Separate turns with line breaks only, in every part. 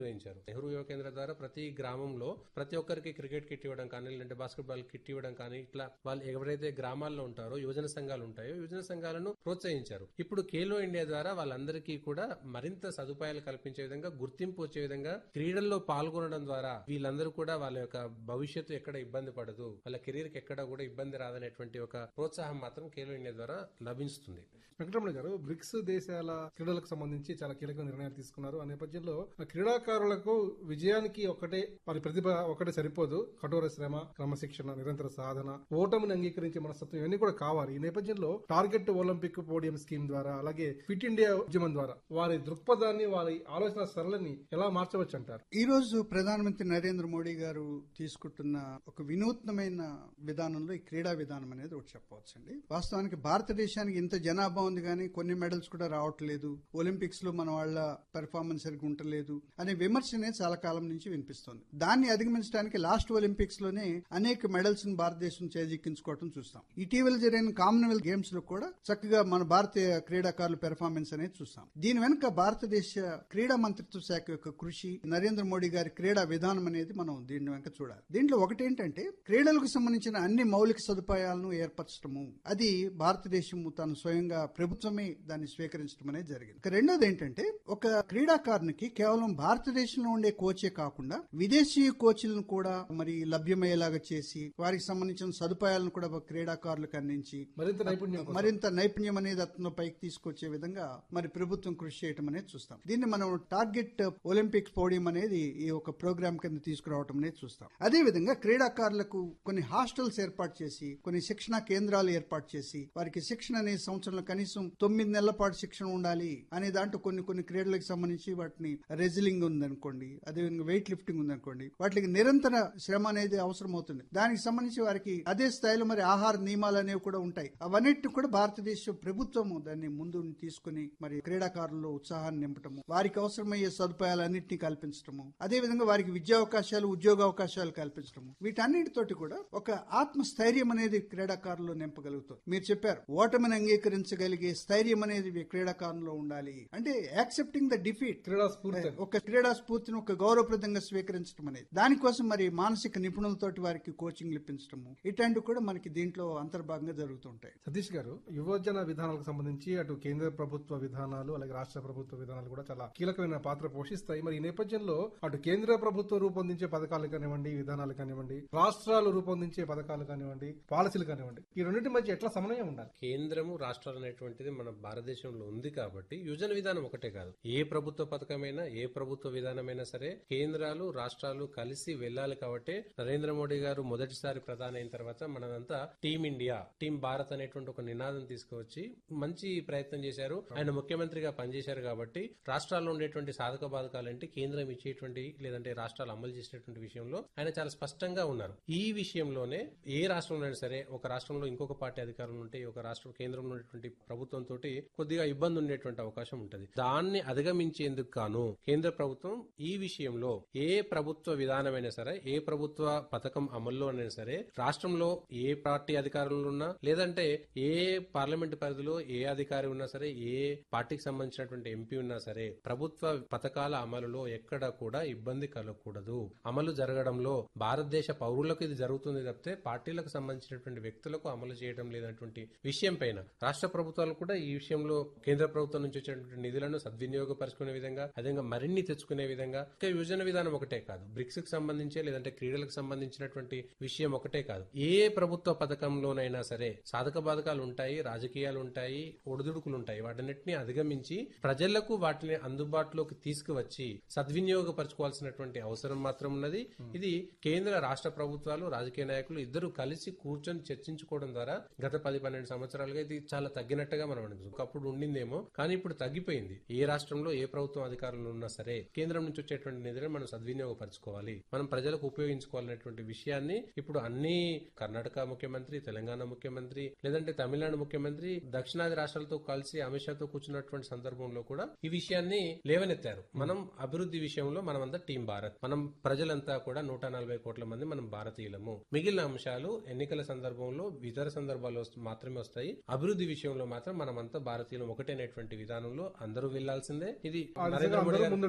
నిర్వహించారు నెహ్రూ యువ కేంద్ర ద్వారా ప్రతి గ్రామంలో ప్రతి ఒక్కరికి క్రికెట్ కిట్ ఇవ్వడం కానీ లేదంటే బాస్కెట్బాల్ కిట్ ఇవ్వడం కానీ ఇట్లా వాళ్ళు ఎవరైతే గ్రామాల్లో ఉంటారో యువజన సంఘాలు ఉంటాయో యువజన సంఘాలను ప్రోత్సహించారు ఇప్పుడు ఖేలో ఇండియా ద్వారా వాళ్ళందరికీ కూడా మరింత సదుపాయాలు కల్పించే విధంగా గుర్తింపు వచ్చే విధంగా క్రీడల్లో పాల్గొనడం ద్వారా వీళ్ళందరూ కూడా వాళ్ళ యొక్క భవిష్యత్తు ఎక్కడ ఇబ్బంది పడదు వాళ్ళ కెరీర్ కి ఎక్కడ కూడా ఇబ్బంది రాదనేటువంటి ఒక ప్రోత్సాహం మాత్రం ఖేలో ఇండియా ద్వారా లభిస్తుంది
వెంకటరమణ గారు బ్రిక్స్ దేశాల క్రీడలకు సంబంధించి చాలా కీలక నిర్ణయాలు తీసుకున్నారు ఆ నేపథ్యంలో ఆ క్రీడాకారులకు విజయానికి ఒకటే వారి ప్రతిభ ఒకటే సరిపోదు కఠోర శ్రమ క్రమశిక్షణ నిరంతర సాధన ఓటమిని అంగీకరించే మనస్తత్వం ఇవన్నీ కూడా కావాలి ఈ నేపథ్యంలో టార్గెట్ ఒలింపిక్ పోడియం స్కీమ్ ద్వారా అలాగే ఫిట్ ఇండియా ఉద్యమం ద్వారా వారి దృక్పథాన్ని వారి ఆలోచన సరళని ఎలా మార్చవచ్చు అంటారు
ఈ రోజు ప్రధానమంత్రి నరేంద్ర మోడీ గారు తీసుకుంటున్న ఒక వినూత్నమైన విధానంలో ఈ క్రీడా విధానం అనేది ఒకటి చెప్పవచ్చు అండి వాస్తవానికి భారతదేశానికి ఇంత జనాభా ఉంది కానీ కొన్ని మెడల్స్ కూడా రావట్లేదు ఒలింపిక్స్ లో మన వాళ్ళ పెర్ఫార్మెన్స్ సరిగ్గా ఉండలేదు అనే విమర్శ అనేది చాలా కాలం నుంచి వినిపిస్తోంది దాన్ని అధిగమించడానికి లాస్ట్ ఒలింపిక్స్ లోనే అనేక మెడల్స్ ని భారతదేశం చేజిక్కించుకోవడం చూస్తాం ఇటీవల జరిగిన కామన్వెల్త్ గేమ్స్ లో కూడా చక్కగా మన భారతీయ క్రీడాకారుల పెర్ఫార్మెన్స్ అనేది చూస్తాం దీని వెనుక భారతదేశ క్రీడా మంత్రిత్వ శాఖ యొక్క కృషి నరేంద్ర మోడీ గారి క్రీడా విధానం అనేది మనం దీని వెనుక చూడాలి దీంట్లో ఒకటి ఏంటంటే క్రీడలకు సంబంధించిన అన్ని మౌలిక సదుపాయాలను ఏర్పరచడము అది భారతదేశం తను స్వయంగా ప్రభుత్వమే దాన్ని స్వీకరించడం అనేది జరిగింది ఇక రెండోది ఏంటంటే ఒక క్రీడాకారునికి కేవలం భారతదేశంలో ఉండే కోచే కాకుండా విదేశీ కోచ్లను కూడా మరి లభ్యమయ్యేలాగా చేసి వారికి సంబంధించిన సదుపాయాలను కూడా క్రీడాకారులకు అందించి
మరింత నైపుణ్యం కోసం.
మరింత నైపుణ్యం అనేది అతను పైకి తీసుకొచ్చే విధంగా మరి ప్రభుత్వం కృషి చేయడం అనేది చూస్తాం దీన్ని మనం టార్గెట్ ఒలింపిక్స్ పోడియం అనేది ఈ ఒక ప్రోగ్రామ్ కింద తీసుకురావడం అనేది చూస్తాం అదే విధంగా క్రీడాకారులకు కొన్ని హాస్టల్స్ ఏర్పాటు చేసి కొన్ని శిక్షణ కేంద్రాలు ఏర్పాటు చేసి వారికి శిక్షణ అనే సంవత్సరంలో కనీసం తొమ్మిది నెలల పాటు శిక్షణ ఉండాలి అనే దాంట్లో కొన్ని కొన్ని క్రీడలకు సంబంధించి వాటిని రెజిలింగ్ ఉందనుకోండి అదే వెయిట్ లిఫ్టింగ్ ఉందనుకోండి వాటికి నిరంతర శ్రమ అనేది అవసరం అవుతుంది దానికి సంబంధించి వారికి అదే స్థాయిలో మరి ఆహార నియమాలు అనేవి కూడా ఉంటాయి అవన్నిటిని కూడా భారతదేశ ప్రభుత్వము దాన్ని ముందు తీసుకుని మరి క్రీడాకారుల్లో ఉత్సాహాన్ని నింపటము వారికి అవసరమయ్యే సదుపాయాలన్నింటినీ కల్పించడము అదే విధంగా వారికి విద్యా అవకాశాలు ఉద్యోగ అవకాశాలు కల్పించడము వీటన్నిటితోటి కూడా ఒక ఆత్మస్థైర్యం అనేది క్రీడాకారుల్లో నింపగలుగుతుంది మీరు చెప్పారు ఓటమిని అంగీకరించగలిగే స్థైర్యం అనేది క్రీడాకారుల్లో ఉండాలి అంటే యాక్సెప్టింగ్ ద డిఫీట్
క్రీడా స్ఫూర్తి
ఒక క్రీడా స్ఫూర్తిని ఒక గౌరవప్రదంగా స్వీకరించడం అనేది దానికోసం మరి మానసిక నిపుణులతోటి వారికి కోచింగ్ ఇప్పించడము ఇట్లాంటివి కూడా మనకి దీంట్లో అంతర్భాగంగా జరుగుతుంటాయి
సతీష్ గారు యువజన విధానాలకు సంబంధించి అటు కేంద్ర ప్రభుత్వ విధానాలు అలాగే రాష్ట్ర ప్రభుత్వ విధానాలు కూడా చాలా కీలకమైన పాత్ర పోషిస్తాయి మరి ఈ నేపథ్యంలో అటు కేంద్ర ప్రభుత్వం రూపొందించే పథకాలు కానివ్వండి విధానాలు కానివ్వండి రాష్ట్రాలు రూపొందించే పథకాలు కానివ్వండి పాలసీలు కానివ్వండి ఈ రెండింటి మధ్య ఎట్లా సమన్వయం ఉండాలి
కేంద్రము రాష్ట్రాలు అనేటువంటిది మన భారతదేశంలో ఉంది కాబట్టి యువజన విధానం ఒకటే కాదు ఏ ప్రభుత్వ పథకమైనా ఏ ప్రభుత్వ విధానమైనా సరే కేంద్రాలు రాష్ట్రాలు కలిసి వెళ్ళాలి కాబట్టి నరేంద్ర మోడీ గారు మొదటిసారి ప్రధాని అయిన తర్వాత మనదంతా టీమ్ ఇండియా టీమ్ భారత్ అనేటువంటి ఒక నినాదం తీసుకువచ్చి మంచి ప్రయత్నం చేశారు ఆయన ముఖ్యమంత్రిగా పనిచేశారు కాబట్టి రాష్ట్రాల్లో ఉండేటువంటి సాధక బాధకాలంటే కేంద్రం ఇచ్చేటువంటి లేదంటే రాష్ట్రాలు అమలు చేసేటువంటి విషయంలో ఆయన చాలా స్పష్టంగా ఉన్నారు ఈ విషయంలోనే ఏ రాష్ట్రంలో సరే ఒక రాష్ట్రంలో ఇంకొక పార్టీ అధికారంలో ఉంటే ఒక రాష్ట్రం కేంద్రంలో ఉన్నటువంటి ప్రభుత్వం తోటి కొద్దిగా ఇబ్బంది ఉండేటువంటి అవకాశం ఉంటది దాన్ని అధిగమించేందుకు గాను కేంద్ర ప్రభుత్వం ఈ విషయంలో ఏ ప్రభుత్వ విధానమైనా సరే ఏ ప్రభుత్వ పథకం అమల్లోనైనా సరే రాష్ట్రంలో ఏ పార్టీ అధికారంలో ఉన్నా లేదంటే ఏ పార్లమెంట్ పరిధిలో ఏ అధికారి ఉన్నా సరే ఏ పార్టీకి సంబంధించినటువంటి ఎంపీ ఉన్నా సరే ప్రభుత్వ పథకాల అమలులో ఎక్కడ కూడా ఇబ్బంది కలగకూడదు అమలు జరగడంలో భారతదేశ పౌరులకు ఇది జరుగుతుంది తప్పితే పార్టీలకు సంబంధించినటువంటి వ్యక్తులకు అమలు చేయడం లేనటువంటి విషయం పైన రాష్ట్ర ప్రభుత్వాలు కూడా ఈ విషయంలో కేంద్ర ప్రభుత్వం నుంచి వచ్చేటువంటి నిధులను సద్వినియోగపరుచుకునే విధంగా అదేవిధంగా మరిన్ని తెచ్చుకునే విధంగా ఇంకా యువజన విధానం ఒకటే కాదు బ్రిక్స్ కి సంబంధించి లేదంటే క్రీడలకు సంబంధించినటువంటి విషయం ఒకటే కాదు ఏ ప్రభుత్వ పథకంలోనైనా సరే సాధక బాధకాలు ఉంటాయి రాజకీయాలు ఉంటాయి ఒడిదుడుకులు ఉంటాయి వాటన్నిటిని అధిగమించి ప్రజలకు వాటిని అందుబాటులోకి తీసుకువచ్చి సద్వినియోగపరచుకోవాల్సినటువంటి అవసరం మాత్రం ఉన్నది ఇది కేంద్ర రాష్ట్ర ప్రభుత్వాలు రాజకీయ నాయకులు ఇద్దరు కలిసి కూర్చొని చర్చించుకోవడం ద్వారా గత పది పన్నెండు సంవత్సరాలుగా ఇది చాలా తగ్గినట్టుగా మనం అనిపిస్తుంది ఒకప్పుడు ఉండిందేమో కానీ ఇప్పుడు తగ్గిపోయింది ఏ రాష్ట్రంలో ఏ ప్రభుత్వం అధికారంలో ఉన్నా సరే కేంద్రం నుంచి వచ్చేటువంటి నిధులను మనం సద్వినియోగపరచుకోవాలి మనం ప్రజలకు ఉపయోగించుకోవాలనేటువంటి విషయాన్ని ఇప్పుడు అన్ని కర్ణాటక ముఖ్యమంత్రి తెలంగాణ ముఖ్యమంత్రి లేదంటే తమిళనాడు ముఖ్యమంత్రి దక్షిణాది రాష్ట్రాలతో కలిసి అమిత్ షాతో కూర్చున్నటువంటి సందర్భంలో కూడా ఈ విషయాన్ని లేవనెత్తారు మనం అభివృద్ధి విషయంలో మనమంతా టీం భారత్ మనం ప్రజలంతా కూడా నూట నలభై కోట్ల మంది మనం భారతీయులము మిగిలిన అంశాలు ఎన్నికల సందర్భంలో ఇతర సందర్భాల్లో వస్తు- మాత్రమే వస్తాయి అభివృద్ధి విషయంలో మాత్రం మనమంతా భారతీయులం ఒకటేనేటువంటి విధానంలో అందరూ వెళ్లాల్సిందే ఇది
ఆ దిశగా
నరేంద్ర మోడీ
అందరూ
గారు
ముందడుగు వేయాలి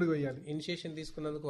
ఇనిషియేషన్ తీసుకున్నందుకు